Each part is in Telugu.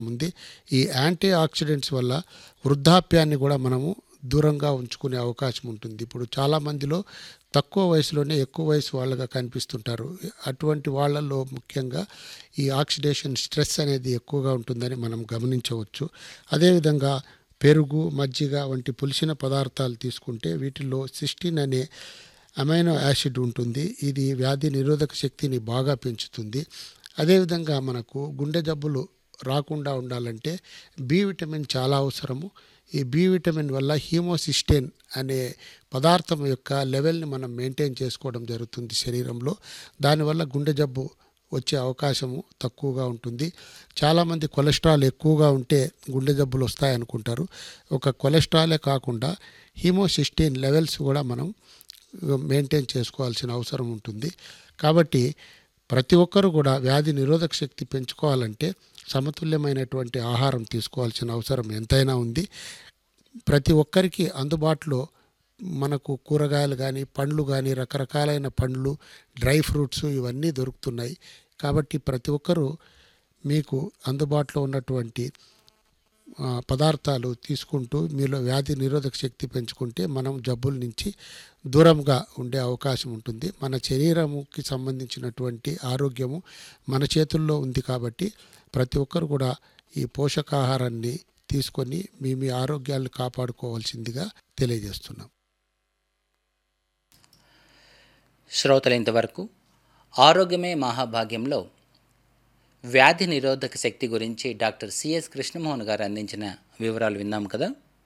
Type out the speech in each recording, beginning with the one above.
ఉంది ఈ యాంటీ ఆక్సిడెంట్స్ వల్ల వృద్ధాప్యాన్ని కూడా మనము దూరంగా ఉంచుకునే అవకాశం ఉంటుంది ఇప్పుడు చాలామందిలో తక్కువ వయసులోనే ఎక్కువ వయసు వాళ్ళగా కనిపిస్తుంటారు అటువంటి వాళ్ళలో ముఖ్యంగా ఈ ఆక్సిడేషన్ స్ట్రెస్ అనేది ఎక్కువగా ఉంటుందని మనం గమనించవచ్చు అదేవిధంగా పెరుగు మజ్జిగ వంటి పులిసిన పదార్థాలు తీసుకుంటే వీటిల్లో సిస్టిన్ అనే అమైనో యాసిడ్ ఉంటుంది ఇది వ్యాధి నిరోధక శక్తిని బాగా పెంచుతుంది అదేవిధంగా మనకు గుండె జబ్బులు రాకుండా ఉండాలంటే బి విటమిన్ చాలా అవసరము ఈ బి విటమిన్ వల్ల హీమోసిస్టేన్ అనే పదార్థం యొక్క లెవెల్ని మనం మెయింటైన్ చేసుకోవడం జరుగుతుంది శరీరంలో దానివల్ల గుండె జబ్బు వచ్చే అవకాశము తక్కువగా ఉంటుంది చాలామంది కొలెస్ట్రాల్ ఎక్కువగా ఉంటే గుండె జబ్బులు వస్తాయనుకుంటారు ఒక కొలెస్ట్రాలే కాకుండా హీమోసిస్టేన్ లెవెల్స్ కూడా మనం మెయింటైన్ చేసుకోవాల్సిన అవసరం ఉంటుంది కాబట్టి ప్రతి ఒక్కరూ కూడా వ్యాధి నిరోధక శక్తి పెంచుకోవాలంటే సమతుల్యమైనటువంటి ఆహారం తీసుకోవాల్సిన అవసరం ఎంతైనా ఉంది ప్రతి ఒక్కరికి అందుబాటులో మనకు కూరగాయలు కానీ పండ్లు కానీ రకరకాలైన పండ్లు డ్రై ఫ్రూట్స్ ఇవన్నీ దొరుకుతున్నాయి కాబట్టి ప్రతి ఒక్కరూ మీకు అందుబాటులో ఉన్నటువంటి ఆ, పదార్థాలు తీసుకుంటూ మీలో వ్యాధి నిరోధక శక్తి పెంచుకుంటే మనం జబ్బుల నుంచి దూరంగా ఉండే అవకాశం ఉంటుంది మన శరీరముకి సంబంధించినటువంటి ఆరోగ్యము మన చేతుల్లో ఉంది కాబట్టి ప్రతి ఒక్కరు కూడా ఈ పోషకాహారాన్ని తీసుకొని మీ మీ ఆరోగ్యాలను కాపాడుకోవాల్సిందిగా తెలియజేస్తున్నాం శ్రోతలు ఇంతవరకు ఆరోగ్యమే మహాభాగ్యంలో వ్యాధి నిరోధక శక్తి గురించి డాక్టర్ సిఎస్ కృష్ణమోహన్ గారు అందించిన వివరాలు విన్నాం కదా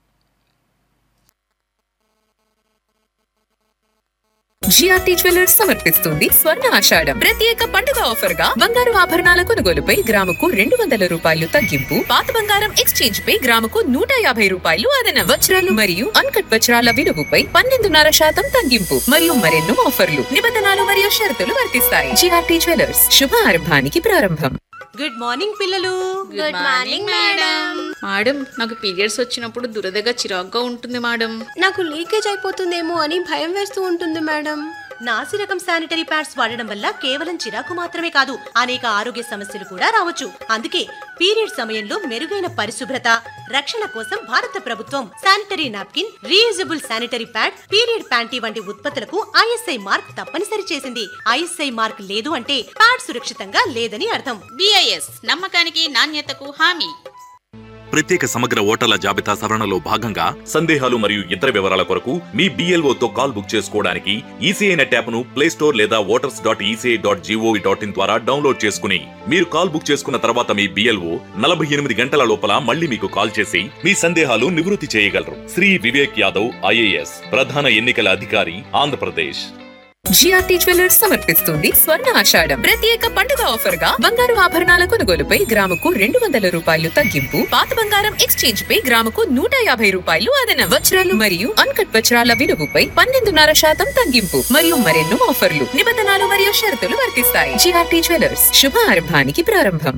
జిఆర్టీ జ్యువెలర్స్ సమర్పిస్తుంది స్వర్ణ ఆషాఢం ప్రత్యేక పండుగ ఆఫర్ గా బంగారు ఆభరణాల కొనుగోలుపై గ్రాముకు రెండు వందల రూపాయలు తగ్గింపు పాత బంగారం ఎక్స్చేంజ్ పై గ్రాముకు నూట యాభై రూపాయలు అదనం వజ్రాలు మరియు అన్కట్ వజ్రాల విలువపై పన్నెండున్నర శాతం తగ్గింపు మరియు మరెన్నో ఆఫర్లు నిబంధనలు మరియు షరతులు వర్తిస్తాయి జిఆర్టీ జ్యువెలర్స్ శుభ ఆరంభానికి ప్రారంభం గుడ్ మార్నింగ్ పిల్లలు గుడ్ మార్నింగ్ మేడం మేడం నాకు పీరియడ్స్ వచ్చినప్పుడు దురదగా చిరాగ్గా ఉంటుంది మేడం నాకు లీకేజ్ అయిపోతుందేమో అని భయం వేస్తూ ఉంటుంది మేడం నాసి రకం శానిటరీ ప్యాడ్స్ వాడడం వల్ల కేవలం చిరాకు మాత్రమే కాదు అనేక ఆరోగ్య సమస్యలు కూడా రావచ్చు అందుకే పీరియడ్ సమయంలో మెరుగైన పరిశుభ్రత రక్షణ కోసం భారత ప్రభుత్వం sanitary napkin reusable sanitary pad period panty వంటి ఉత్పత్తులకు ఐఎస్ఐ మార్క్ తప్పనిసరి చేసింది ఐఎస్ఐ మార్క్ లేదు అంటే ప్యాడ్ సురక్షితంగా లేదని అర్థం బిఐఎస్ నమ్మకానికి నాణ్యతకు హామీ ప్రత్యేక సమగ్ర ఓటర్ల జాబితా సవరణలో భాగంగా సందేహాలు మరియు ఇతర వివరాల కొరకు మీ BLO తో కాల్ బుక్ చేసుకోవడానికి ఈసీఐ నెట్ యాప్ ను ప్లే స్టోర్ లేదా voters dot ECI dot GOV dot in ద్వారా డౌన్లోడ్ చేసుకుని మీరు కాల్ బుక్ చేసుకున్న తర్వాత మీ బిఎల్ఓ నలభై ఎనిమిది గంటల లోపల మళ్ళీ మీకు కాల్ చేసి మీ సందేహాలు నివృత్తి చేయగలరు శ్రీ వివేక్ యాదవ్ ఐఏఎస్ ప్రధాన ఎన్నికల అధికారి ఆంధ్రప్రదేశ్ జిఆర్టీ జ్యువెలర్స్ సమర్పిస్తుంది స్వర్ణ ఆషాఢం ప్రత్యేక పండుగ ఆఫర్ గా బంగారు ఆభరణాల కొనుగోలుపై గ్రాముకు రెండు వందల రూపాయలు తగ్గింపు పాత బంగారం ఎక్స్చేంజ్ పై గ్రాముకు నూట యాభై రూపాయలు అదనం వజ్రాలు మరియు అన్కట్ వజ్రాల విలువపై పన్నెండున్నర శాతం తగ్గింపు మరియు మరెన్నో ఆఫర్లు నిబంధనలు మరియు షరతులు వర్తిస్తాయి జిఆర్టీ జ్యువెలర్స్ శుభ ఆరంభానికి ప్రారంభం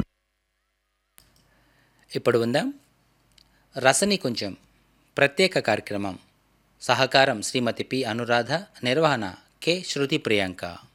ఇప్పుడు ఉందాం రసని కొంచెం ప్రత్యేక కార్యక్రమం సహకారం శ్రీమతి పి అనురాధ నిర్వహణ కె శృతి ప్రియాంక